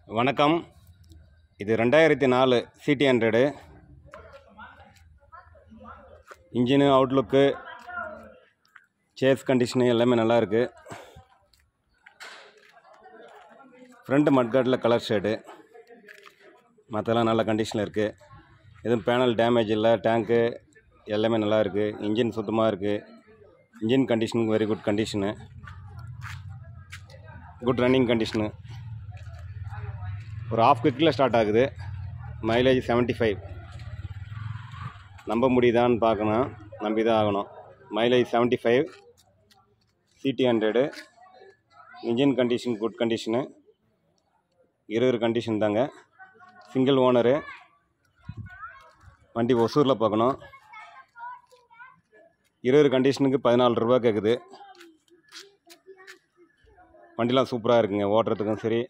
வணக்கம் இது ரெண்டாயிரத்தி நாலு CD hundred engine outlook chassis condition எல்லாமே நல்லா இருக்கு ஃப்ரண்ட் மட்கார்டில் கலர் ஷேடு மற்றெல்லாம் நல்ல கண்டிஷனில் இருக்குது எதுவும் பேனல் டேமேஜ் இல்லை டேங்க்கு எல்லாமே நல்லா இருக்குது இன்ஜின் சுத்தமாக இருக்குது engine condition very good condition good running condition ஒரு ஆஃப் கிக்கில் ஸ்டார்ட் ஆகுது மைலேஜ் 75 ஃபைவ் நம்ப முடியுதான்னு பார்க்கணும் நம்பி தான் ஆகணும் mileage 75 five CD hundred engine condition good condition இருபது கண்டிஷன் தாங்க சிங்கிள் ஓனரு வண்டி ஒசூரில் பார்க்கணும் இருபது கண்டிஷனுக்கு பதினாலு ரூபா கேட்குது வண்டிலாம் சூப்பராக இருக்குங்க ஓட்டுறதுக்கும் சரி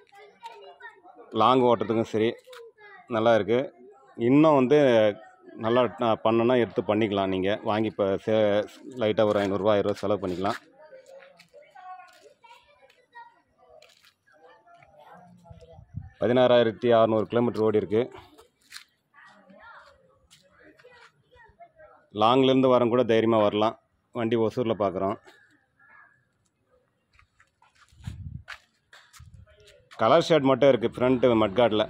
லாங் ஓட்டுறதுக்கும் சரி நல்லா இருக்குது இன்னும் வந்து நல்லா நான் பண்ணனா எடுத்து பண்ணிக்கலாம் நீங்கள் வாங்கி இப்போ சே லைட்டாக ஒரு ஐநூறுரூவா ஆயிரரூவா செலவு பண்ணிக்கலாம் பதினாறாயிரத்தி அறநூறு கிலோமீட்டர் ஓடி இருக்கு லாங்லேருந்து வரவங்க கூட தைரியமாக வரலாம் வண்டி ஒசூரில் பார்க்குறோம் கலர் ஷேட் மட்டும் இருக்குது ஃப்ரண்ட்டு மட்கார்டில்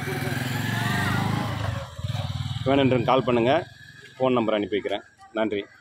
வேணுன்ற கால் பண்ணுங்கள் ஃபோன் நம்பர் அனுப்பி வைக்கிறேன் நன்றி